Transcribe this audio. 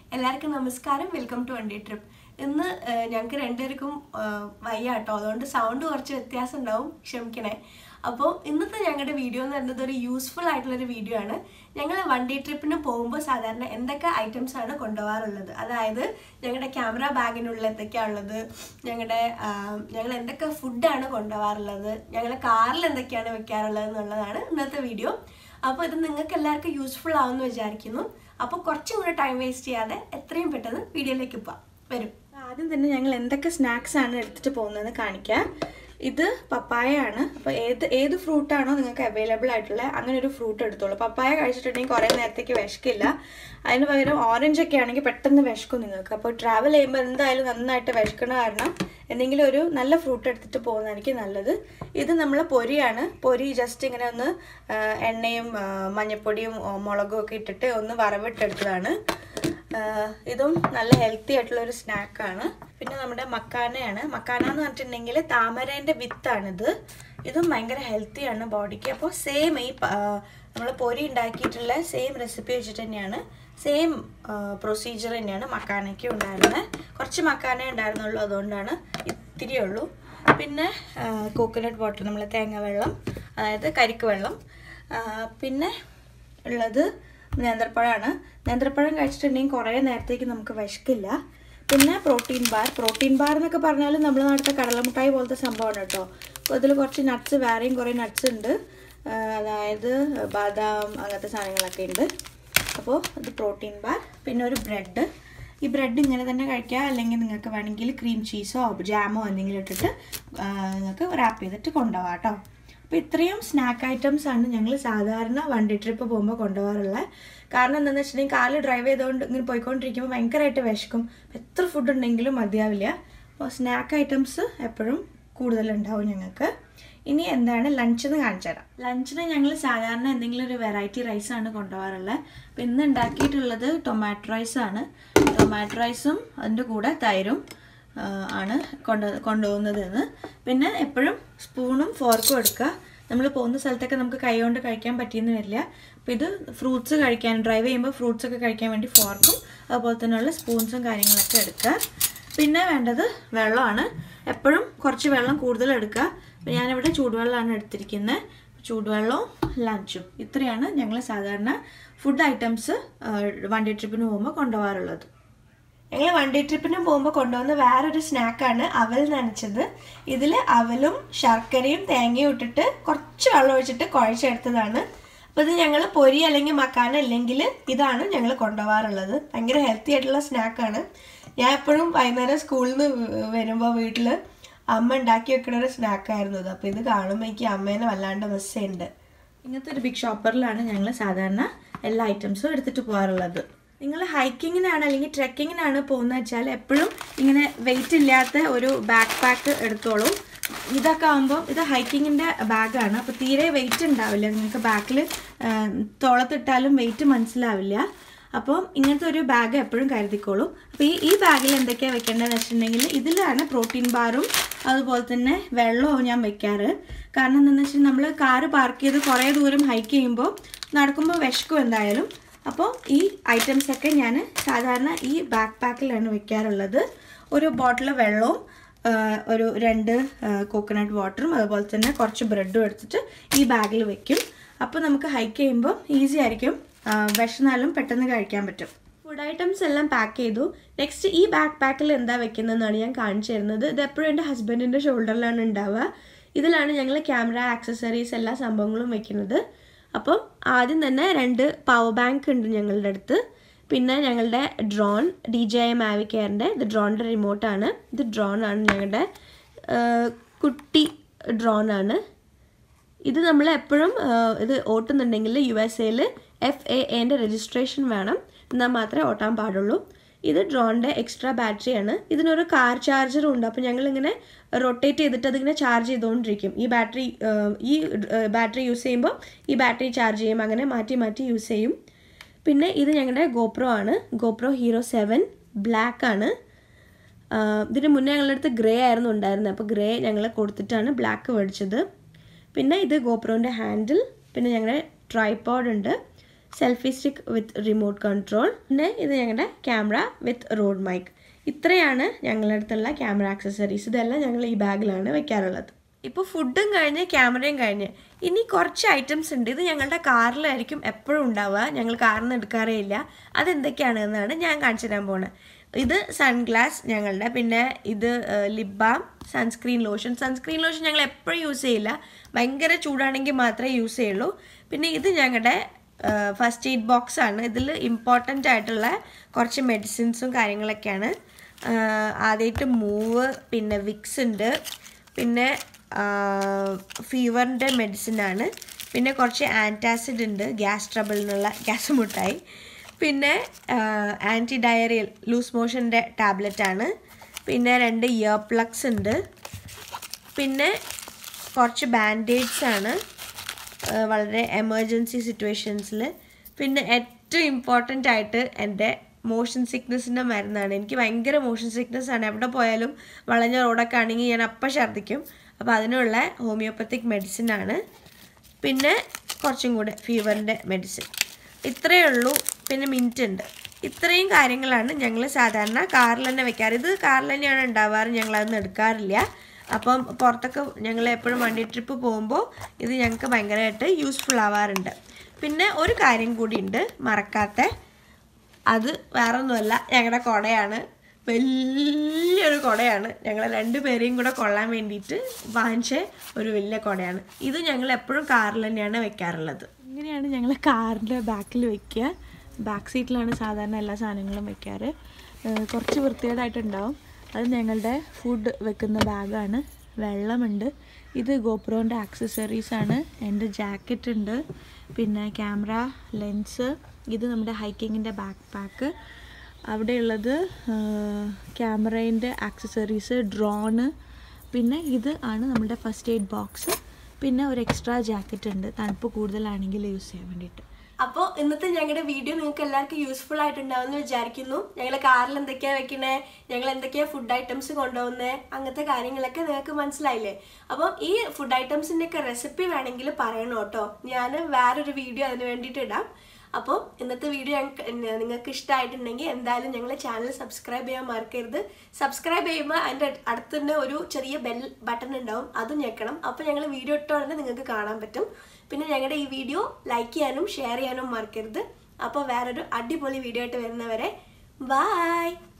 എല്ലാവർക്കും നമസ്കാരം welcome to വണ്ടി ട്രിപ്പ് ഇന്ന് ഏഹ്, ഞങ്ങൾക്ക് രണ്ടുപേർക്കും ഏഹ്, വയ്യ കേട്ടോ അതുകൊണ്ട് സൗണ്ട് കുറച്ച് വ്യത്യാസം ഉണ്ടാവും ക്ഷമിക്കണേ അപ്പോൾ ഇന്നത്തെ ഞങ്ങളുടെ വീഡിയോ എന്ന് പറയുന്നത് ഒരു യൂസ്ഫുൾ ആയിട്ടുള്ളൊരു വീഡിയോ ആണ് ഞങ്ങൾ വണ്ടി ട്രിപ്പിന് പോകുമ്പോൾ സാധാരണ എന്തൊക്കെ ഐറ്റംസ് ആണ് കൊണ്ടുപോകാറുള്ളത് അതായത് ഞങ്ങളുടെ ക്യാമറ ബാഗിനുള്ളിൽ എന്തൊക്കെയാണ് ഉള്ളത് ഞങ്ങളുടെ ഞങ്ങൾ എന്തൊക്കെ ഫുഡാണ് കൊണ്ടുപോകാറുള്ളത് ഞങ്ങളുടെ കാറിൽ എന്തൊക്കെയാണ് വെക്കാറുള്ളത് എന്നുള്ളതാണ് ഇന്നത്തെ വീഡിയോ അപ്പോൾ ഇത് നിങ്ങൾക്ക് എല്ലാവർക്കും യൂസ്ഫുൾ ആവുമെന്ന് വിചാരിക്കുന്നു അപ്പോൾ കുറച്ചും കൂടെ ടൈം വേസ്റ്റ് ചെയ്യാതെ എത്രയും പെട്ടെന്ന് വീഡിയോയിലേക്ക് പോവാം വരും ആദ്യം തന്നെ ഞങ്ങൾ എന്തൊക്കെ സ്നാക്സ് ആണ് എടുത്തിട്ട് പോകുന്നതെന്ന് കാണിക്കാം ഇത് പപ്പായ ആണ് അപ്പോൾ ഏത് ഏത് ഫ്രൂട്ടാണോ നിങ്ങൾക്ക് അവൈലബിൾ ആയിട്ടുള്ള അങ്ങനെ ഒരു ഫ്രൂട്ട് എടുത്തോളൂ പപ്പായ കഴിച്ചിട്ടുണ്ടെങ്കിൽ കുറേ നേരത്തേക്ക് വിശക്കില്ല അതിന് പകരം ഓറഞ്ച് ഒക്കെ ആണെങ്കിൽ പെട്ടെന്ന് വിശക്കും നിങ്ങൾക്ക് അപ്പോൾ ട്രാവൽ ചെയ്യുമ്പോൾ എന്തായാലും നന്നായിട്ട് വിശക്കണ കാരണം എന്തെങ്കിലും ഒരു നല്ല ഫ്രൂട്ട് എടുത്തിട്ട് പോകുന്നതായിരിക്കും നല്ലത് ഇത് നമ്മൾ പൊരിയാണ് പൊരി ജസ്റ്റ് ഇങ്ങനെ ഒന്ന് ആ, എണ്ണയും ആ, മഞ്ഞപ്പൊടിയും ആ, മുളകും ഒക്കെ ഇട്ടിട്ട് ഒന്ന് വറവിട്ടെടുത്തതാണ് ആഹ് ഇതും നല്ല ഹെൽത്തി ആയിട്ടുള്ള ഒരു സ്നാക്കാണ് പിന്നെ നമ്മുടെ മക്കാനയാണ് മക്കാന എന്ന് പറഞ്ഞിട്ടുണ്ടെങ്കിൽ താമരേൻ്റെ വിത്താണിത് ഇതും ഭയങ്കര ഹെൽത്തിയാണ് ബോഡിക്ക് അപ്പോൾ സെയിം ഈ നമ്മൾ പൊരി ഉണ്ടാക്കിയിട്ടുള്ള സെയിം റെസിപ്പി വെച്ചിട്ട് തന്നെയാണ് സെയിം പ്രൊസീജിയർ തന്നെയാണ് മക്കാനയ്ക്ക് ഉണ്ടായിരുന്നത് കുറച്ച് മക്കാനേ ഉണ്ടായിരുന്നുള്ളൂ അതുകൊണ്ടാണ് ഇത്തിരി ഉള്ളൂ പിന്നെ കോക്കനട്ട് വാട്ടർ നമ്മൾ തേങ്ങ വെള്ളം അതായത് കരിക്ക് വെള്ളം ആഹ് പിന്നെ ഉള്ളത് നേന്ത്രപ്പഴമാണ് നേന്ത്രപ്പഴം കഴിച്ചിട്ടുണ്ടെങ്കിൽ കുറേ നേരത്തേക്ക് നമുക്ക് വിശക്കില്ല പിന്നെ പ്രോട്ടീൻ ബാർ പ്രോട്ടീൻ ബാർ എന്നൊക്കെ പറഞ്ഞാൽ നമ്മൾ നാട്ടിലെ കടലമുട്ടായി പോലത്തെ സംഭവമാണ് കേട്ടോ അപ്പോൾ അതിൽ കുറച്ച് നട്ട്സ് വേറെയും കുറേ നട്ട്സ് ഉണ്ട് ആ, അതായത് ബാദാം അങ്ങനത്തെ സാധനങ്ങളൊക്കെ ഉണ്ട് അപ്പോൾ അത് പ്രോട്ടീൻ ബാർ പിന്നെ ഒരു ബ്രെഡ് ഈ ബ്രെഡ് ഇങ്ങനെ തന്നെ കഴിക്കുക അല്ലെങ്കിൽ നിങ്ങൾക്ക് വേണമെങ്കിൽ ക്രീം ചീസോ ജാമോ എന്തെങ്കിലും ഇട്ടിട്ട് ആ, നിങ്ങൾക്ക് റാപ്പ് ചെയ്തിട്ട് കൊണ്ടുപോകാം കേട്ടോ അപ്പോൾ ഇത്രയും സ്നാക്ക് ഐറ്റംസ് ആണ് ഞങ്ങൾ സാധാരണ വണ്ടി ട്രിപ്പ് പോകുമ്പോൾ കൊണ്ടുപോകാറുള്ളത് കാരണം എന്താണെന്ന് വെച്ചിട്ടുണ്ടെങ്കിൽ കാറിൽ ഡ്രൈവ് ചെയ്തുകൊണ്ട് ഇങ്ങനെ പോയിക്കൊണ്ടിരിക്കുമ്പോൾ ഭയങ്കരമായിട്ട് വിശക്കും എത്ര ഫുഡ് ഉണ്ടെങ്കിലും മതിയാവില്ല അപ്പോൾ സ്നാക്ക് ഐറ്റംസ് എപ്പോഴും കൂടുതലുണ്ടാവും ഞങ്ങൾക്ക് ഇനി എന്താണ് ലഞ്ച് എന്ന് കാണിച്ചു തരാം ലഞ്ചിന് ഞങ്ങൾ സാധാരണ എന്തെങ്കിലും ഒരു വെറൈറ്റി റൈസ് ആണ് കൊണ്ടുപോകാറുള്ളത് അപ്പം ഇന്ന് ഉണ്ടാക്കിയിട്ടുള്ളത് ടൊമാറ്റോ റൈസ് ആണ് ടൊമാറ്റോ റൈസും അതിൻ്റെ കൂടെ തൈരും ആ, ആണ് കൊണ്ട് കൊണ്ടുപോകുന്നത് എന്ന് പിന്നെ എപ്പോഴും സ്പൂണും ഫോർക്കും എടുക്കുക നമ്മൾ പോകുന്ന സ്ഥലത്തൊക്കെ നമുക്ക് കൈ കൊണ്ട് കഴിക്കാൻ പറ്റിയെന്ന് വരില്ല അപ്പോൾ ഇത് ഫ്രൂട്ട്സ് കഴിക്കാൻ ഡ്രൈവ് ചെയ്യുമ്പോൾ ഫ്രൂട്ട്സ് ഒക്കെ കഴിക്കാൻ വേണ്ടി ഫോർക്കും അതുപോലെ തന്നെയുള്ള സ്പൂൺസും കാര്യങ്ങളൊക്കെ എടുക്കുക പിന്നെ വേണ്ടത് വെള്ളമാണ് എപ്പോഴും കുറച്ച് വെള്ളം കൂടുതൽ എടുക്കുക അപ്പോൾ ഞാനിവിടെ ചൂടുവെള്ളമാണ് എടുത്തിരിക്കുന്നത് ചൂടുവെള്ളവും ലഞ്ചും ഇത്രയാണ് ഞങ്ങൾ സാധാരണ ഫുഡ് ഐറ്റംസ് വണ്ടി ട്രിപ്പിന് പോകുമ്പോൾ കൊണ്ടുപോകാറുള്ളത് ഞങ്ങൾ വണ്ടി ട്രിപ്പിന് പോകുമ്പോൾ കൊണ്ടുവന്ന വേറൊരു സ്നാക്കാണ് അവൽ നനച്ചത് ഇതിൽ അവലും ശർക്കരയും തേങ്ങയും ഇട്ടിട്ട് കുറച്ച് വെള്ളം ഒഴിച്ചിട്ട് കുഴച്ചെടുത്തതാണ് അപ്പോൾ ഇത് ഞങ്ങൾ പൊരി അല്ലെങ്കിൽ മക്കാന അല്ലെങ്കിൽ ഇതാണ് ഞങ്ങൾ കൊണ്ടുപോകാറുള്ളത് ഭയങ്കര ഹെൽത്തി ആയിട്ടുള്ള സ്നാക്കാണ് ഞാൻ എപ്പോഴും വൈകുന്നേരം സ്കൂളിൽ നിന്ന് വരുമ്പോൾ വീട്ടിൽ അമ്മ ഉണ്ടാക്കി വെക്കുന്ന ഒരു സ്നാക്കായിരുന്നു ഇത് അപ്പോൾ ഇത് കാണുമ്പോൾ എനിക്ക് അമ്മേനെ വല്ലാണ്ട് മിസ് ചെയ്യുന്നുണ്ട് ഇങ്ങനത്തെ ഒരു ബിഗ് ഷോപ്പറിലാണ് ഞങ്ങൾ സാധാരണ എല്ലാ ഐറ്റംസും എടുത്തിട്ട് പോകാറുള്ളത് നിങ്ങൾ ഹൈക്കിങ്ങിനാണ് അല്ലെങ്കിൽ ട്രെക്കിങ്ങിനാണ് പോകുന്നത് വെച്ചാൽ എപ്പോഴും ഇങ്ങനെ വെയിറ്റ് ഇല്ലാത്ത ഒരു ബാക്ക് പാക്ക് എടുത്തോളൂ ഇതൊക്കെ ആകുമ്പോൾ ഇത് ഹൈക്കിങ്ങിൻ്റെ ബാഗാണ് അപ്പോൾ തീരെ വെയിറ്റ് ഉണ്ടാവില്ല നിങ്ങൾക്ക് ബാക്കിൽ തോളത്തിട്ടാലും വെയിറ്റ് മനസ്സിലാവില്ല അപ്പം ഇങ്ങനത്തെ ഒരു ബാഗ് എപ്പോഴും കരുതിക്കോളും അപ്പോൾ ഈ ഈ ബാഗിൽ എന്തൊക്കെയാണ് വെക്കേണ്ടതെന്ന് വെച്ചിട്ടുണ്ടെങ്കിൽ ഇതിലാണ് പ്രോട്ടീൻ ബാറും അതുപോലെ തന്നെ വെള്ളവും ഞാൻ വെക്കാറ് കാരണം എന്താണെന്ന് വെച്ചാൽ നമ്മൾ കാറ് പാർക്ക് ചെയ്ത് കുറേ ദൂരം ഹൈക്ക് ചെയ്യുമ്പോൾ നടക്കുമ്പോൾ വിശക്കും എന്തായാലും അപ്പോൾ ഈ ഐറ്റംസ് ഒക്കെ ഞാൻ സാധാരണ ഈ ബാക്ക് പാക്കിലാണ് വെക്കാറുള്ളത് ഒരു ബോട്ടിൽ വെള്ളവും ആ, ഒരു രണ്ട് കോക്കനട്ട് വാട്ടറും അതുപോലെ തന്നെ കുറച്ച് ബ്രെഡും എടുത്തിട്ട് ഈ ബാഗിൽ വെക്കും അപ്പോൾ നമുക്ക് ഹൈക്ക് ചെയ്യുമ്പോൾ ഈസി ആയിരിക്കും ആ, വിശന്നാലും പെട്ടെന്ന് കഴിക്കാൻ പറ്റും ഫുഡ് ഐറ്റംസ് എല്ലാം പാക്ക് ചെയ്തു നെക്സ്റ്റ് ഈ ബാക്ക് പാക്കിൽ എന്താ വെക്കുന്നതെന്നാണ് ഞാൻ കാണിച്ചു തരുന്നത് ഇത് എപ്പോഴും എൻ്റെ ഹസ്ബൻഡിൻ്റെ ഷോൾഡറിലാണ് ഉണ്ടാവുക ഇതിലാണ് ഞങ്ങൾ ക്യാമറ ആക്സസറീസ് എല്ലാ സംഭവങ്ങളും വെക്കുന്നത് അപ്പം ആദ്യം തന്നെ രണ്ട് പവർ ബാങ്ക് ഉണ്ട് ഞങ്ങളുടെ അടുത്ത് പിന്നെ ഞങ്ങളുടെ drone D J I Mavic എയറിൻ്റെ ഇത് ഡ്രോണിൻ്റെ റിമോട്ടാണ് ഇത് ഡ്രോൺ ആണ് ഞങ്ങളുടെ ആ, കുട്ടി ഡ്രോൺ ആണ് ഇത് നമ്മൾ എപ്പോഴും ഇത് ഓട്ടുന്നുണ്ടെങ്കിൽ യു എസ് എയിൽ എഫ് എ എൻ്റെ രജിസ്ട്രേഷൻ വേണം എന്നാൽ മാത്രമേ ഓട്ടാൻ പാടുള്ളൂ ഇത് ഡ്രോണിൻ്റെ എക്സ്ട്രാ ബാറ്ററിയാണ് ഇതിനൊരു കാർ ചാർജറും ഉണ്ട് അപ്പോൾ ഞങ്ങളിങ്ങനെ റൊട്ടേറ്റ് ചെയ്തിട്ട് അതിങ്ങനെ ചാർജ് ചെയ്തുകൊണ്ടിരിക്കും ഈ ബാറ്ററി ഈ ബാറ്ററി യൂസ് ചെയ്യുമ്പോൾ ഈ ബാറ്ററി ചാർജ് ചെയ്യും അങ്ങനെ മാറ്റി മാറ്റി യൂസ് ചെയ്യും പിന്നെ ഇത് ഞങ്ങളുടെ ഗോപ്രോ ആണ് ഗോപ്രോ ഹീറോ സെവൻ ബ്ലാക്ക് ആണ് ആഹ് ഇതിന് മുന്നേ ഞങ്ങളുടെ അടുത്ത് ഗ്രേ ആയിരുന്നു ഉണ്ടായിരുന്നത് അപ്പോൾ ഗ്രേ ഞങ്ങൾ കൊടുത്തിട്ടാണ് ബ്ലാക്ക് മേടിച്ചത് പിന്നെ ഇത് ഗോപ്രോൻ്റെ ഹാൻഡിൽ പിന്നെ ഞങ്ങളുടെ ട്രൈപോഡ് ഉണ്ട് selfie stick with remote control പിന്നെ ഇത് ഞങ്ങളുടെ ക്യാമറ വിത്ത് റോഡ് മൈക്ക് ഇത്രയാണ് ഞങ്ങളുടെ അടുത്തുള്ള ക്യാമറ ആക്സസറീസ് ഇതെല്ലാം ഞങ്ങൾ ഈ ബാഗിലാണ് വെക്കാറുള്ളത് ഇപ്പോൾ ഫുഡും കഴിഞ്ഞ് ക്യാമറയും കഴിഞ്ഞ് ഇനി കുറച്ച് ഐറ്റംസ് ഉണ്ട് ഇത് ഞങ്ങളുടെ കാറിലായിരിക്കും എപ്പോഴും ഉണ്ടാവുക ഞങ്ങൾ കാറിൽ നിന്ന് എടുക്കാറേ ഇല്ല അതെന്തൊക്കെയാണ് എന്നാണ് ഞാൻ കാണിച്ചു തരാൻ പോണത് ഇത് സൺഗ്ലാസ് ഞങ്ങളുടെ പിന്നെ ഇത് lip balm sunscreen lotion sunscreen lotion ഞങ്ങൾ എപ്പോഴും യൂസ് ചെയ്യില്ല ഭയങ്കര ചൂടാണെങ്കിൽ മാത്രമേ യൂസ് ചെയ്യുള്ളൂ പിന്നെ ഇത് ഞങ്ങളുടെ ഫസ്റ്റ് എയ്ഡ് ബോക്സ് ആണ് ഇതിൽ ഇമ്പോർട്ടൻ്റ് ആയിട്ടുള്ള കുറച്ച് മെഡിസിൻസും കാര്യങ്ങളൊക്കെയാണ് ആദ്യമായിട്ട് മൂവ് പിന്നെ വിക്സ് ഉണ്ട് പിന്നെ ഫീവറിൻ്റെ മെഡിസിനാണ് പിന്നെ കുറച്ച് ആൻറ്റാസിഡ് ഉണ്ട് ഗ്യാസ് ട്രബിളിനുള്ള ഗ്യാസ് മുട്ടായി പിന്നെ ആൻറ്റി ഡയറിയൽ ലൂസ് മോഷൻ്റെ ടാബ്ലറ്റാണ് പിന്നെ രണ്ട് ഇയർ പ്ലഗ്സ് ഉണ്ട് പിന്നെ കുറച്ച് ബാൻഡേഡ്സ് ആണ് വളരെ എമർജൻസി സിറ്റുവേഷൻസിൽ പിന്നെ ഏറ്റവും ഇമ്പോർട്ടൻ്റ് ആയിട്ട് എൻ്റെ മോഷൻ സിക്നസിൻ്റെ മരുന്നാണ് എനിക്ക് ഭയങ്കര മോഷൻ സിക്നസ് ആണ് എവിടെ പോയാലും വളഞ്ഞ റോഡൊക്കെ ആണെങ്കിൽ ഞാൻ അപ്പം ഛർദ്ദിക്കും അപ്പോൾ അതിനുള്ള ഹോമിയോപ്പത്തിക് മെഡിസിൻ ആണ് പിന്നെ കുറച്ചും കൂടെ ഫീവറിൻ്റെ മെഡിസിൻ ഇത്രയേ ഉള്ളൂ പിന്നെ മിൻറ്റ് ഉണ്ട് ഇത്രയും കാര്യങ്ങളാണ് ഞങ്ങൾ സാധാരണ കാറിൽ തന്നെ വെക്കാറ് ഇത് കാറിൽ തന്നെയാണ് ഉണ്ടാവാറ് ഞങ്ങൾ അതൊന്നും എടുക്കാറില്ല അപ്പം പുറത്തൊക്കെ ഞങ്ങൾ എപ്പോഴും വണ്ടി ട്രിപ്പ് പോകുമ്പോൾ ഇത് ഞങ്ങൾക്ക് ഭയങ്കരമായിട്ട് യൂസ്ഫുൾ ആവാറുണ്ട് പിന്നെ ഒരു കാര്യം കൂടി ഉണ്ട് മറക്കാത്ത അത് വേറൊന്നുമല്ല ഞങ്ങളുടെ കുടയാണ് വലിയൊരു കുടയാണ് ഞങ്ങൾ രണ്ടുപേരെയും കൂടെ കൊള്ളാൻ വേണ്ടിയിട്ട് വാങ്ങിച്ച ഒരു വലിയ കുടയാണ് ഇത് ഞങ്ങൾ എപ്പോഴും കാറിൽ തന്നെയാണ് വെക്കാറുള്ളത് ഇങ്ങനെയാണ് ഞങ്ങൾ കാറിൻ്റെ ബാക്കിൽ വെക്കുക ബാക്ക് സീറ്റിലാണ് സാധാരണ എല്ലാ സാധനങ്ങളും വെക്കാറ് ഏഹ് കുറച്ച് വൃത്തികേടായിട്ടുണ്ടാവും അത് ഞങ്ങളുടെ ഫുഡ് വെക്കുന്ന ബാഗാണ് വെള്ളമുണ്ട് ഇത് ഗോപ്രോൻ്റെ ആക്സസറീസ് ആണ് എൻ്റെ ജാക്കറ്റ് ഉണ്ട് പിന്നെ ക്യാമറ ലെൻസ് ഇത് നമ്മുടെ ഹൈക്കിങ്ങിൻ്റെ ബാക്ക് പാക്ക് അവിടെയുള്ളത് ക്യാമറേൻ്റെ ആക്സസറീസ് ഡ്രോണ് പിന്നെ ഇത് ആണ് നമ്മുടെ ഫസ്റ്റ് എയ്ഡ് ബോക്സ് പിന്നെ ഒരു എക്സ്ട്രാ ജാക്കറ്റ് ഉണ്ട് തണുപ്പ് കൂടുതലാണെങ്കിൽ യൂസ് ചെയ്യാൻ വേണ്ടിയിട്ട് അപ്പോൾ ഇന്നത്തെ ഞങ്ങളുടെ വീഡിയോ നിങ്ങൾക്ക് എല്ലാവർക്കും യൂസ്ഫുൾ ആയിട്ടുണ്ടാവുമെന്ന് വിചാരിക്കുന്നു ഞങ്ങൾ കാറിൽ എന്തൊക്കെയാ വെക്കണേ ഞങ്ങൾ എന്തൊക്കെയാ ഫുഡ് ഐറ്റംസ് കൊണ്ടുപോകുന്നത് അങ്ങനത്തെ കാര്യങ്ങളൊക്കെ നിങ്ങൾക്ക് മനസ്സിലായില്ലേ അപ്പോൾ ഈ ഫുഡ് ഐറ്റംസിൻ്റെ ഒക്കെ റെസിപ്പി വേണമെങ്കിൽ പറയണം കേട്ടോ ഞാൻ വേറൊരു വീഡിയോ അതിന് വേണ്ടിയിട്ട് ഇടാം അപ്പോൾ ഇന്നത്തെ വീഡിയോ ഞങ്ങൾക്ക് നിങ്ങൾക്ക് ഇഷ്ടമായിട്ടുണ്ടെങ്കിൽ എന്തായാലും ഞങ്ങളെ ചാനൽ സബ്സ്ക്രൈബ് ചെയ്യാൻ മറക്കരുത് സബ്സ്ക്രൈബ് ചെയ്യുമ്പോൾ അതിൻ്റെ അടുത്ത് തന്നെ ഒരു ചെറിയ ബെൽ ബട്ടൺ ഉണ്ടാവും അത് ഞെക്കണം അപ്പോൾ ഞങ്ങൾ വീഡിയോ ഇട്ട ഉടനെ നിങ്ങൾക്ക് കാണാൻ പറ്റും പിന്നെ ഞങ്ങളുടെ ഈ വീഡിയോ ലൈക്ക് ചെയ്യാനും ഷെയർ ചെയ്യാനും മറക്കരുത് അപ്പോൾ വേറൊരു അടിപൊളി വീഡിയോ ആയിട്ട് വരുന്നവരെ ബായ്